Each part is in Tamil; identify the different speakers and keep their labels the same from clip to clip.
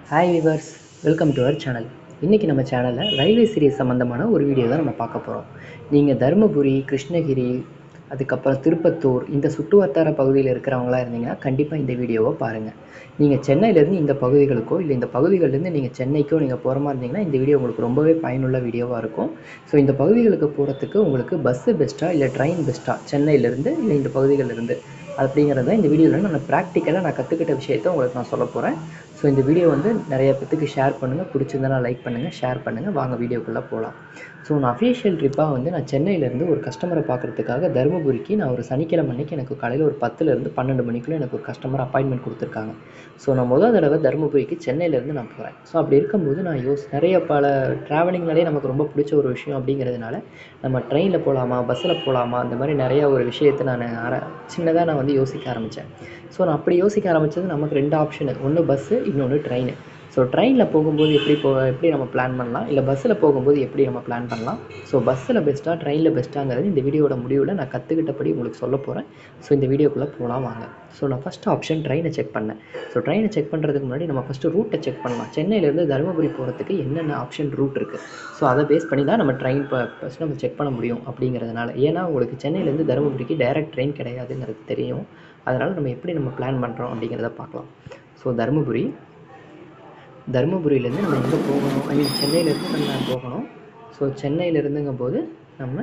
Speaker 1: hi viewers welcome to our channel இன்றைக்கி நம்ம சேனலில் ரயில்வே சீரிஸ் சம்மந்தமான ஒரு வீடியோ தான் நம்ம பார்க்க போகிறோம் நீங்கள் தருமபுரி கிருஷ்ணகிரி அதுக்கப்புறம் திருப்பத்தூர் இந்த சுற்று வட்டார பகுதியில் இருக்கிறவங்களா இருந்தீங்கன்னா கண்டிப்பாக இந்த வீடியோவை பாருங்கள் நீங்கள் சென்னையிலேருந்து இந்த பகுதிகளுக்கோ இல்லை இந்த பகுதிகளிலேருந்து நீங்கள் சென்னைக்கோ நீங்கள் போகிற மாதிரி இருந்தீங்கன்னா இந்த வீடியோ உங்களுக்கு ரொம்பவே பயனுள்ள வீடியோவாக இருக்கும் ஸோ இந்த பகுதிகளுக்கு போகிறதுக்கு உங்களுக்கு பஸ்ஸு பெஸ்ட்டாக இல்லை ட்ரெயின் பெஸ்ட்டாக சென்னையிலேருந்து இல்லை இந்த பகுதிகளிலிருந்து அப்படிங்கிறத இந்த வீடியோவில் நான் ப்ராக்டிக்கலாக நான் கற்றுக்கிட்ட விஷயத்த உங்களுக்கு நான் சொல்ல போகிறேன் ஸோ இந்த வீடியோ வந்து நிறைய பேத்துக்கு ஷேர் பண்ணுங்கள் பிடிச்சிருந்தா லைக் பண்ணுங்கள் ஷேர் பண்ணுங்கள் வாங்க வீடியோக்குள்ளே போகலாம் ஸோ நான் அஃபீஷியல் ட்ரிப்பாக வந்து நான் சென்னையிலேருந்து ஒரு கஸ்டமரை பார்க்குறதுக்காக தருமபுரிக்கு நான் ஒரு சனிக்கிழமை அன்னைக்கு எனக்கு காலையில் ஒரு பத்துலேருந்து பன்னெண்டு மணிக்குள்ளே எனக்கு ஒரு கஸ்டமர் அப்பாயின்மெண்ட் கொடுத்துருக்காங்க ஸோ நான் முதல் தடவை தருமபுரிக்கு சென்னையிலேருந்து நான் போகிறேன் ஸோ அப்படி இருக்கும்போது நான் யோஸ் நிறைய பல ட்ராவலிங்னாலே நமக்கு ரொம்ப பிடிச்ச ஒரு விஷயம் அப்படிங்கிறதுனால நம்ம ட்ரெயினில் போகலாமா பஸ்ஸில் போகலாமா அந்த மாதிரி நிறைய ஒரு விஷயத்தை நான் அர சின்னதாக நான் வந்து யோசிக்க ஆரம்பித்தேன் ஸோ நான் அப்படி யோசிக்க ஆரம்பித்தது நமக்கு ரெண்டு ஆப்ஷனு ஒன்று பஸ்ஸு இன்னொன்று ட்ரெயின் ஸோ ட்ரெயினில் போகும்போது எப்படி போ எப்படி நம்ம பிளான் பண்ணலாம் இல்லை பஸ்ஸில் போகும்போது எப்படி நம்ம பிளான் பண்ணலாம் ஸோ பஸ்ஸில் பெஸ்ட்டாக ட்ரெயினில் பெஸ்ட்டாங்கிறது இந்த வீடியோட முடிவில் நான் கற்றுக்கிட்டபடி உங்களுக்கு சொல்ல போகிறேன் ஸோ இந்த வீடியோக்குள்ளே போகலாம் வாங்க ஸோ நான் ஃபஸ்ட் ஆப்ஷன் ட்ரெயினை செக் பண்ணேன் ஸோ ட்ரெயினை செக் பண்ணுறதுக்கு முன்னாடி நம்ம ஃபஸ்ட்டு ரூட்டை செக் பண்ணலாம் சென்னையிலேருந்து தருமபுரி போகிறதுக்கு என்னென்ன ஆப்ஷன் ரூட் இருக்குது ஸோ அதை பேஸ் பண்ணி தான் நம்ம ட்ரெயின் இப்போ ஃபஸ்ட் நம்ம செக் பண்ண முடியும் அப்படிங்கிறதுனால ஏன்னா உங்களுக்கு சென்னையிலேருந்து தருமபுரிக்கு டைரக்ட் ட்ரெயின் கிடையாதுங்கிறது தெரியும் அதனால் நம்ம எப்படி நம்ம பிளான் பண்ணுறோம் அப்படிங்கிறத பார்க்கலாம் ஸோ தருமபுரி தருமபுரியிலேருந்து நம்ம எங்கே போகணும் ஐ மீன் சென்னையிலேருந்து நம்ம போகணும் ஸோ சென்னையிலேருந்துங்கும் போது நம்ம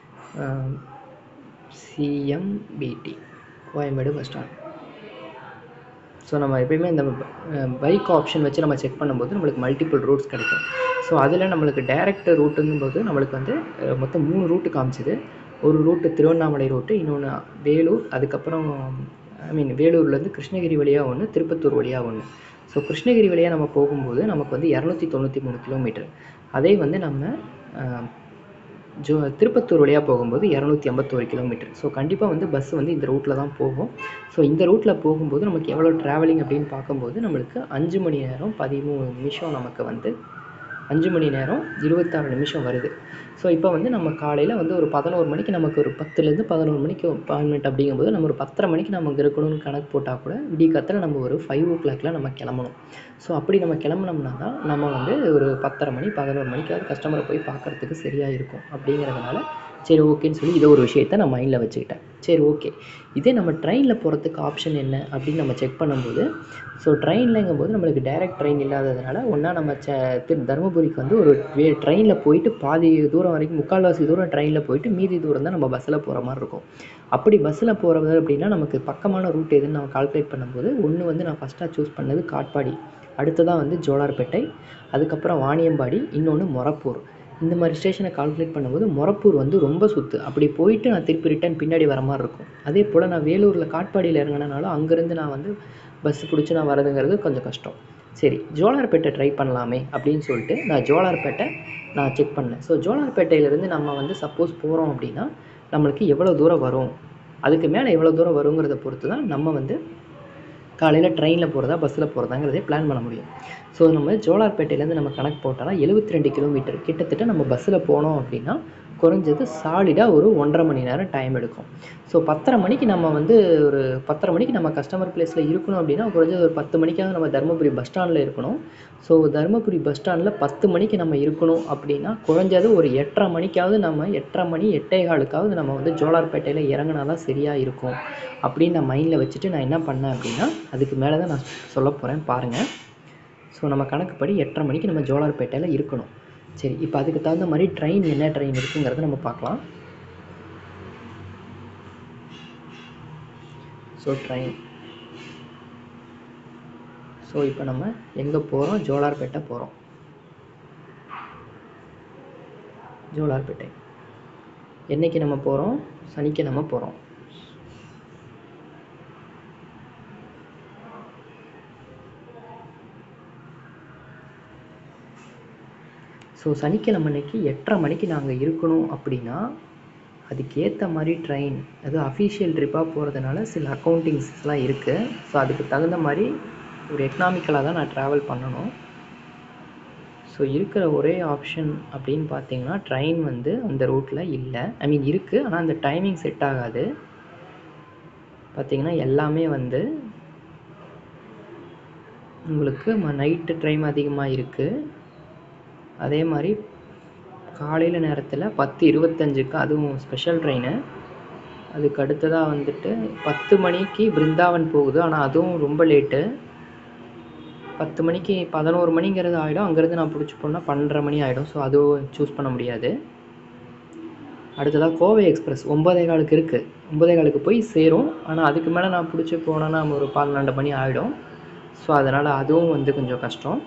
Speaker 1: CMBT Koyambedu bus stand so நம்ம எப்பயுமே இந்த பைக் ஆப்ஷன் வச்சு நம்ம செக் பண்ணும்போது நம்மளுக்கு மல்டிபிள் ரூட்ஸ் கிடைக்கும் ஸோ அதில் நம்மளுக்கு டைரக்ட் ரூட்டுங்கும்போது நம்மளுக்கு வந்து அஹ், மொத்தம் மூணு ரூட்டு காமிச்சிது ஒரு ரூட்டு திருவண்ணாமலை ரூட்டு இன்னொன்று வேலூர் அதுக்கப்புறம் ஐ மீன் வேலூர்லேருந்து கிருஷ்ணகிரி வழியாக ஒன்று திருப்பத்தூர் வழியாக ஒன்று ஸோ கிருஷ்ணகிரி வழியாக நம்ம போகும்போது நமக்கு வந்து இரநூத்தி தொண்ணூற்றி மூணு கிலோமீட்டர் அதே வந்து நம்ம அஹ், ஜோ திருப்பத்தூர் வழியாக போகும்போது இரநூத்தி ஐம்பத்தோரு கிலோமீட்டர் ஸோ கண்டிப்பாக வந்து பஸ் வந்து இந்த ரூட்டில் தான் போகும் ஸோ இந்த ரூட்டில் போகும்போது நமக்கு எவ்வளோ ட்ராவலிங் அப்படின்னு பார்க்கும்போது நம்மளுக்கு அஞ்சு மணி நேரம் பதிமூணு நிமிஷம் நமக்கு வந்து அஞ்சு மணி நேரம் இருபத்தாறு நிமிஷம் வருது ஸோ இப்போ வந்து நம்ம காலையில் வந்து ஒரு பதினோரு மணிக்கு நமக்கு ஒரு பத்துலேருந்து பதினோரு மணிக்கு அப்பாயின்மெண்ட் அப்படிங்கும்போது நம்ம ஒரு பத்தரை மணிக்கு நம்ம அங்கே இருக்கணும்னு கணக்கு போட்டால் கூட விடிய கத்தில் நம்ம ஒரு ஃபைவ் ஓ கிளாக்ல நம்ம கிளம்பணும் ஸோ அப்படி நம்ம கிளம்புனோம்னா தான் நம்ம வந்து ஒரு பத்தரை மணி பதினோரு மணிக்காவது கஸ்டமரை போய் பார்க்குறதுக்கு சரியாக இருக்கும் அப்படிங்கிறதுனால சரி ஓகேன்னு சொல்லி இதை ஒரு விஷயத்த நான் மைண்டில் வச்சுக்கிட்டேன் சரி ஓகே இதே நம்ம ட்ரெயினில் போகிறதுக்கு ஆப்ஷன் என்ன அப்படின்னு நம்ம செக் பண்ணும்போது ஸோ ட்ரெயின்லங்கும்போது நம்மளுக்கு டைரக்ட் ட்ரெயின் இல்லாததுனால ஒன்றா நம்ம ச திரு தருமபுரிக்கு வந்து ஒரு வே ட்ரெயினில் போயிட்டு பாதி தூரம் வரைக்கும் முக்கால்வாசி தூரம் ட்ரெயினில் போயிட்டு மீதி தூரம் தான் நம்ம பஸ்ஸில் போகிற மாதிரி இருக்கும் அப்படி பஸ்ஸில் போகிறது அப்படின்னா நமக்கு பக்கமான ரூட் எதுன்னு நம்ம கால்குலேட் பண்ணும்போது ஒன்று வந்து நான் ஃபஸ்ட்டாக சூஸ் பண்ணது காட்பாடி அடுத்ததாக வந்து ஜோலார்பேட்டை அதுக்கப்புறம் வாணியம்பாடி இன்னொன்று மொரப்பூர் இந்த மாதிரி ஸ்டேஷனை கால்குலேட் பண்ணும்போது மொரப்பூர் வந்து ரொம்ப சுற்று அப்படி போயிட்டு நான் திருப்பி ரிட்டர்ன் பின்னாடி வர மாதிரி இருக்கும் அதே போல் நான் வேலூரில் காட்பாடியில் இறங்கினாலும் அங்கேருந்து நான் வந்து பஸ் பிடிச்சி நான் வரதுங்கிறது கொஞ்சம் கஷ்டம் சரி ஜோலார்பேட்டை ட்ரை பண்ணலாமே அப்படின்னு சொல்லிட்டு நான் ஜோலார்பேட்டை நான் செக் பண்ணேன் ஸோ ஜோலார்பேட்டையிலேருந்து நம்ம வந்து சப்போஸ் போகிறோம் அப்படின்னா நம்மளுக்கு எவ்வளோ தூரம் வரும் அதுக்கு மேலே எவ்வளோ தூரம் வருங்கிறத பொறுத்து தான் நம்ம வந்து காலையில் ட்ரெயினில் போகிறதா பஸ்ஸில் போகிறதாங்கிறதே பிளான் பண்ண முடியும் ஸோ நம்ம ஜோலார்பேட்டையிலேருந்து நம்ம கணக்கு போட்டோம்னா எழுபத்தி ரெண்டு கிலோமீட்டர் கிட்டத்தட்ட நம்ம பஸ்ஸில் போனோம் அப்படின்னா குறைஞ்சது சாலிடாக ஒரு ஒன்றரை மணி நேரம் டைம் எடுக்கும் ஸோ பத்தரை மணிக்கு நம்ம வந்து ஒரு பத்தரை மணிக்கு நம்ம கஸ்டமர் பிளேஸில் இருக்கணும் அப்படின்னா குறைஞ்சது ஒரு பத்து மணிக்காவது நம்ம தருமபுரி பஸ் ஸ்டாண்டில் இருக்கணும் ஸோ தருமபுரி பஸ் ஸ்டாண்டில் பத்து மணிக்கு நம்ம இருக்கணும் அப்படின்னா குறைஞ்சது ஒரு எட்டரை மணிக்காவது நம்ம எட்டரை மணி எட்டே காலுக்காவது நம்ம வந்து ஜோலார்பேட்டையில் இறங்கினா தான் சரியாக இருக்கும் அப்படின்னு நான் மைண்டில் வச்சுட்டு நான் என்ன பண்ணேன் அப்படின்னா அதுக்கு மேலே தான் நான் சொல்ல போகிறேன் பாருங்கள் ஸோ நம்ம கணக்குப்படி எட்டரை மணிக்கு நம்ம ஜோலார்பேட்டையில் இருக்கணும் சரி இப்போ அதுக்கு தகுந்த மாதிரி ட்ரெயின் என்ன ட்ரெயின் இருக்குங்கிறத நம்ம பார்க்கலாம் ஸோ ட்ரெயின் ஸோ இப்போ நம்ம எங்கே போகிறோம் ஜோலார்பேட்டை போகிறோம் ஜோலார்பேட்டை என்னைக்கு நம்ம போகிறோம் சனிக்கிழமை போகிறோம் ஸோ சனிக்கிழமை அன்னைக்கு எட்டரை மணிக்கு நாங்கள் இருக்கணும் அப்படின்னா அதுக்கேற்ற மாதிரி ட்ரெயின் அது அஃபீஷியல் ட்ரிப்பாக போகிறதுனால சில அக்கௌண்டிங்ஸ்லாம் இருக்குது ஸோ அதுக்கு தகுந்த மாதிரி ஒரு எக்கனாமிக்கலாக தான் நான் ட்ராவல் பண்ணணும் ஸோ இருக்கிற ஒரே ஆப்ஷன் அப்படின்னு பார்த்தீங்கன்னா ட்ரெயின் வந்து அந்த ரூட்டில் இல்லை ஐ மீன் இருக்குது ஆனால் அந்த டைமிங் செட் ஆகாது பார்த்தீங்கன்னா எல்லாமே வந்து உங்களுக்கு நைட்டு டைம் அதிகமாக இருக்குது அதே மாதிரி காலையில் நேரத்தில் பத்து இருபத்தஞ்சுக்கு அதுவும் ஸ்பெஷல் ட்ரெயின் அதுக்கு அடுத்ததாக வந்துட்டு பத்து மணிக்கு பிருந்தாவன் போகுது ஆனால் அதுவும் ரொம்ப லேட்டு பத்து மணிக்கு பதினோரு மணிங்கிறது ஆகிடும் அங்கேருந்து நான் பிடிச்சி போனால் பன்னெண்டரை மணி ஆகிடும் ஸோ அதுவும் சூஸ் பண்ண முடியாது அடுத்ததாக கோவை எக்ஸ்பிரஸ் ஒம்பதே காலுக்கு இருக்குது ஒம்பதே காலுக்கு போய் சேரும் ஆனால் அதுக்கு மேலே நான் பிடிச்சி போனேன்னா ஒரு பன்னெண்டு மணி ஆகிடும் ஸோ அதனால் அதுவும் வந்து கொஞ்சம் கஷ்டம்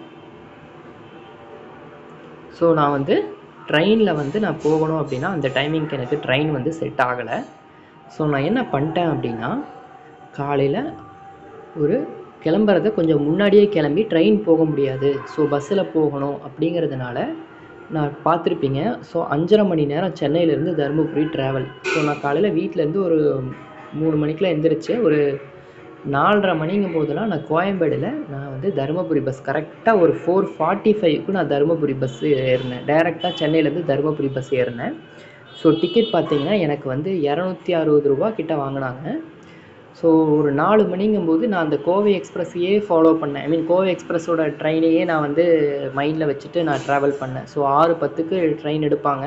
Speaker 1: ஸோ நான் வந்து ட்ரெயினில் வந்து நான் போகணும் அப்படின்னா அந்த டைமிங்க்கு எனக்கு ட்ரெயின் வந்து செட் ஆகலை ஸோ நான் என்ன பண்ணிட்டேன் அப்படின்னா காலையில் ஒரு கிளம்புறத கொஞ்சம் முன்னாடியே கிளம்பி ட்ரெயின் போக முடியாது ஸோ பஸ்ஸில் போகணும் அப்படிங்கிறதுனால நான் பார்த்துருப்பீங்க ஸோ அஞ்சரை மணி நேரம் சென்னையிலேருந்து தருமபுரி ட்ராவல் ஸோ நான் காலையில் வீட்டிலேருந்து ஒரு மூணு மணிக்கெலாம் எந்திரிச்சு ஒரு நாலரை மணிங்கும் போதெல்லாம் நான் கோயம்பேடில் நான் வந்து தருமபுரி பஸ் கரெக்டாக ஒரு ஃபோர் ஃபார்ட்டி ஃபைவ்க்கு நான் தருமபுரி பஸ் ஏறினேன் டைரெக்டாக சென்னையிலேருந்து தருமபுரி பஸ் ஏறினேன் ஸோ டிக்கெட் பார்த்தீங்கன்னா எனக்கு வந்து இரநூத்தி அறுபது ரூபா கிட்ட வாங்கினாங்க ஸோ ஒரு நாலு மணிங்கும்போது நான் அந்த கோவை எக்ஸ்பிரஸையே ஃபாலோ பண்ணேன் ஐ மீன் கோவை எக்ஸ்பிரஸோட ட்ரெயினையே நான் வந்து மைண்டில் வச்சுட்டு நான் ட்ராவல் பண்ணேன் ஸோ ஆறு பத்துக்கு ட்ரெயின் எடுப்பாங்க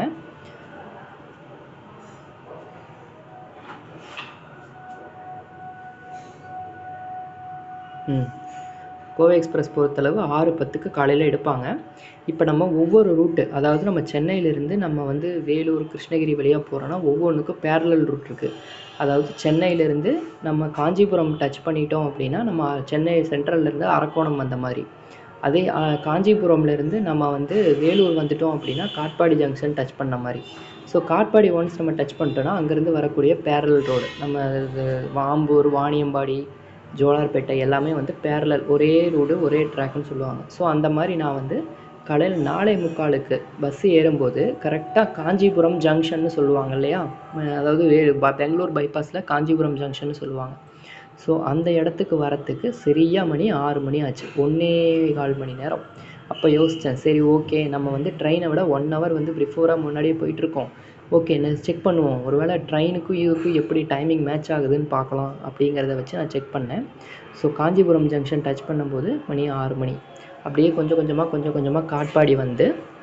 Speaker 1: ம் கோவை எக்ஸ்பிரஸ் பொறுத்தளவு ஆறு பத்துக்கு காலையில் எடுப்பாங்க இப்போ நம்ம ஒவ்வொரு ரூட்டு அதாவது நம்ம சென்னையிலேருந்து நம்ம வந்து வேலூர் கிருஷ்ணகிரி வழியாக போகிறோன்னா ஒவ்வொன்றுக்கும் பேரலல் ரூட் இருக்குது அதாவது சென்னையிலேருந்து நம்ம காஞ்சிபுரம் டச் பண்ணிட்டோம் அப்படின்னா நம்ம சென்னை சென்ட்ரல்லேருந்து அரக்கோணம் வந்த மாதிரி அதே காஞ்சிபுரம்லேருந்து நம்ம வந்து வேலூர் வந்துட்டோம் அப்படின்னா காட்பாடி ஜங்ஷன் டச் பண்ண மாதிரி ஸோ காட்பாடி ஒன்ஸ் நம்ம டச் பண்ணிட்டோன்னா அங்கேருந்து வரக்கூடிய பேரலல் ரோடு நம்ம இது ஆம்பூர் வாணியம்பாடி ஜோலார்பேட்டை எல்லாமே வந்து பேரலல் ஒரே ரோடு ஒரே ட்ராக்னு சொல்லுவாங்க ஸோ அந்த மாதிரி நான் வந்து காலையில் நாலே முக்காலுக்கு பஸ் ஏறும்போது கரெக்டாக காஞ்சிபுரம் ஜங்ஷன்னு சொல்லுவாங்க இல்லையா அதாவது வே பெங்களூர் பைபாஸில் காஞ்சிபுரம் ஜங்ஷன்னு சொல்லுவாங்க ஸோ அந்த இடத்துக்கு வரத்துக்கு சரியாக மணி ஆறு மணி ஆச்சு ஒன்றே கால் மணி நேரம் அப்போ யோசித்தேன் சரி ஓகே நம்ம வந்து ட்ரெயினை விட ஒன் ஹவர் வந்து பிஃபோராக முன்னாடியே போயிட்டுருக்கோம் ஓகே நான் செக் பண்ணுவோம் ஒருவேளை ட்ரெயினுக்கும் இதுக்கும் எப்படி டைமிங் மேட்ச் ஆகுதுன்னு பார்க்கலாம் அப்படிங்கிறத வச்சு நான் செக் பண்ணேன் ஸோ காஞ்சிபுரம் ஜங்ஷன் டச் பண்ணும்போது மணி ஆறு மணி அப்படியே கொஞ்சம் கொஞ்சமாக கொஞ்சம் கொஞ்சமாக காட்பாடி வந்து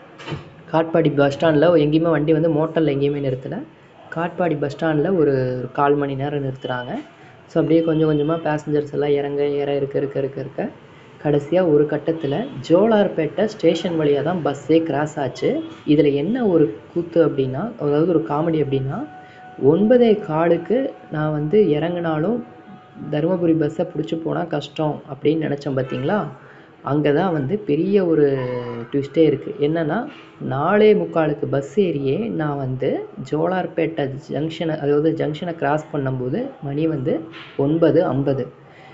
Speaker 1: காட்பாடி பஸ் ஸ்டாண்டில் எங்கேயுமே வண்டி வந்து மோட்டரில் எங்கேயுமே நிறுத்தலை காட்பாடி பஸ் ஸ்டாண்டில் ஒரு கால் மணி நேரம் நிறுத்துகிறாங்க ஸோ அப்படியே கொஞ்சம் கொஞ்சமாக பேசஞ்சர்ஸ் எல்லாம் இறங்க ஏற இருக்க இருக்க இருக்க இருக்க கடைசியாக ஒரு கட்டத்தில் ஜோலார்பேட்டை ஸ்டேஷன் வழியாக தான் பஸ்ஸே கிராஸ் ஆச்சு இதில் என்ன ஒரு கூத்து அப்படின்னா அதாவது ஒரு காமெடி அப்படின்னா ஒன்பதே காலுக்கு நான் வந்து இறங்கினாலும் தருமபுரி பஸ்ஸை பிடிச்சி போனால் கஷ்டம் அப்படின்னு நினச்சேன் பார்த்தீங்களா அங்கே தான் வந்து பெரிய ஒரு ட்விஸ்ட்டே இருக்குது என்னென்னா நாலே முக்காலுக்கு பஸ் ஏறியே நான் வந்து ஜோலார்பேட்டை ஜங்ஷனை அதாவது ஜங்ஷனை கிராஸ் பண்ணும்போது மணி வந்து ஒன்பது ஐம்பது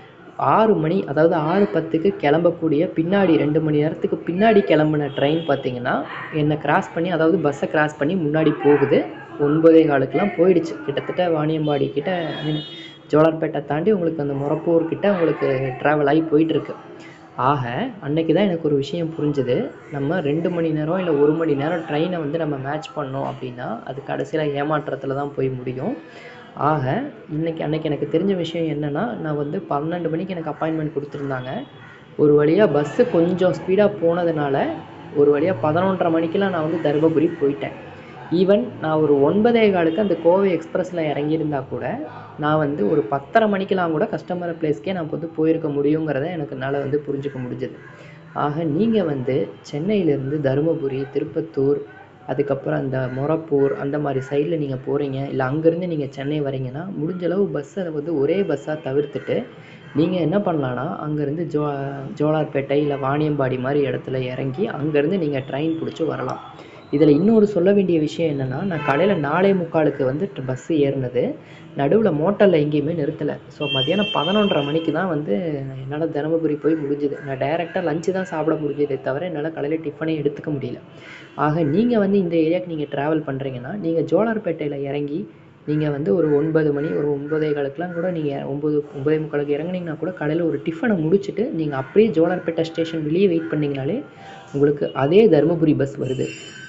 Speaker 1: ஆறு மணி அதாவது ஆறு பத்துக்கு கிளம்பக்கூடிய பின்னாடி ரெண்டு மணி நேரத்துக்கு பின்னாடி கிளம்புன ட்ரெயின் பார்த்தீங்கன்னா என்னை கிராஸ் பண்ணி அதாவது பஸ்ஸை கிராஸ் பண்ணி முன்னாடி போகுது ஒன்பதே காலுக்கெலாம் போயிடுச்சு கிட்டத்தட்ட வாணியம்பாடி கிட்ட ஐ மீன் ஜோலார்பேட்டை தாண்டி உங்களுக்கு அந்த முறப்பூர் கிட்ட உங்களுக்கு ட்ராவல் ஆகி போயிட்டுருக்கு ஆக அன்னைக்கு தான் எனக்கு ஒரு விஷயம் புரிஞ்சுது நம்ம ரெண்டு மணி நேரம் இல்லை ஒரு மணி நேரம் ட்ரெயினை வந்து நம்ம மேட்ச் பண்ணோம் அப்படின்னா அது கடைசியில் ஏமாற்றத்தில் தான் போய் முடியும் ஆக இன்னைக்கு அன்னைக்கு எனக்கு தெரிஞ்ச விஷயம் என்னென்னா நான் வந்து பன்னெண்டு மணிக்கு எனக்கு அப்பாயின்மெண்ட் கொடுத்துருந்தாங்க ஒரு வழியாக பஸ்ஸு கொஞ்சம் ஸ்பீடாக போனதுனால ஒரு வழியாக பதினொன்றரை மணிக்கெலாம் நான் வந்து தருமபுரி போயிட்டேன் ஈவன் நான் ஒரு ஒன்பதே காலுக்கு அந்த கோவை எக்ஸ்பிரஸில் இறங்கியிருந்தா கூட நான் வந்து ஒரு பத்தரை மணிக்கெலாம் கூட கஸ்டமர் பிளேஸ்க்கே நான் வந்து போயிருக்க முடியுங்கிறத எனக்கு என்னால் வந்து புரிஞ்சுக்க முடிஞ்சது ஆக நீங்கள் வந்து சென்னையிலேருந்து தருமபுரி திருப்பத்தூர் அதுக்கப்புறம் அந்த மொரப்பூர் அந்த மாதிரி சைடில் நீங்கள் போகிறீங்க இல்லை அங்கேருந்து நீங்கள் சென்னை வரீங்கன்னா முடிஞ்ச அளவு பஸ்ஸை வந்து ஒரே பஸ்ஸாக தவிர்த்துட்டு நீங்கள் என்ன பண்ணலான்னா அங்கேருந்து ஜோ ஜோலார்பேட்டை இல்லை வாணியம்பாடி மாதிரி இடத்துல இறங்கி அங்கேருந்து நீங்கள் ட்ரெயின் பிடிச்சி வரலாம் இதில் இன்னொரு சொல்ல வேண்டிய விஷயம் என்னென்னா நான் காலையில் நாலே முக்காலுக்கு வந்து பஸ்ஸு ஏறினது நடுவில் மோட்டரில் எங்கேயுமே நிறுத்தலை ஸோ மத்தியானம் பதினொன்றரை மணிக்கு தான் வந்து என்னால் தருமபுரி போய் முடிஞ்சுது நான் டைரெக்டாக லஞ்சு தான் சாப்பிட முடிஞ்சதே தவிர என்னால் காலையில் டிஃபனே எடுத்துக்க முடியல ஆக நீங்கள் வந்து இந்த ஏரியாவுக்கு நீங்கள் ட்ராவல் பண்ணுறீங்கன்னா நீங்கள் ஜோலார்பேட்டையில் இறங்கி நீங்கள் வந்து ஒரு ஒன்பது மணி ஒரு ஒன்பதே காலுக்குலாம் கூட நீங்கள் ஒம்பது ஒம்பதே முக்காலுக்கு இறங்குனீங்கன்னா கூட காலையில் ஒரு டிஃபனை முடிச்சுட்டு நீங்கள் அப்படியே ஜோலார்பேட்டை ஸ்டேஷன் வெளியே வெயிட் பண்ணிங்கனாலே உங்களுக்கு அதே தருமபுரி பஸ் வருது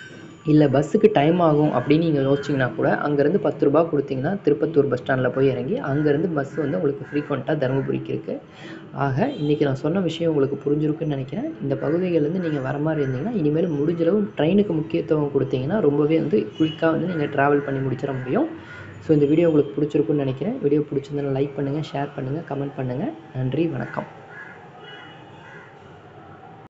Speaker 1: இல்லை பஸ்ஸுக்கு டைம் ஆகும் அப்படின்னு நீங்கள் யோசிச்சிங்கன்னா கூட அங்கேருந்து பத்து ரூபா கொடுத்தீங்கன்னா திருப்பத்தூர் பஸ் ஸ்டாண்டில் போய் இறங்கி அங்கேருந்து பஸ் வந்து உங்களுக்கு ஃப்ரீக்வெண்ட்டாக தருமபுரிக்கு இருக்குது ஆக இன்றைக்கி நான் சொன்ன விஷயம் உங்களுக்கு புரிஞ்சிருக்குன்னு நினைக்கிறேன் இந்த பகுதிகள்லேருந்து நீங்கள் வர மாதிரி இருந்தீங்கன்னா இனிமேல் முடிஞ்சளவு ட்ரெயினுக்கு முக்கியத்துவம் கொடுத்தீங்கன்னா ரொம்பவே வந்து குயிக்காக வந்து நீங்கள் ட்ராவல் பண்ணி முடிச்சிட முடியும் ஸோ இந்த வீடியோ உங்களுக்கு பிடிச்சிருக்குன்னு நினைக்கிறேன் வீடியோ பிடிச்சிருந்தா லைக் பண்ணுங்கள் ஷேர் பண்ணுங்கள் கமெண்ட் பண்ணுங்கள் நன்றி வணக்கம்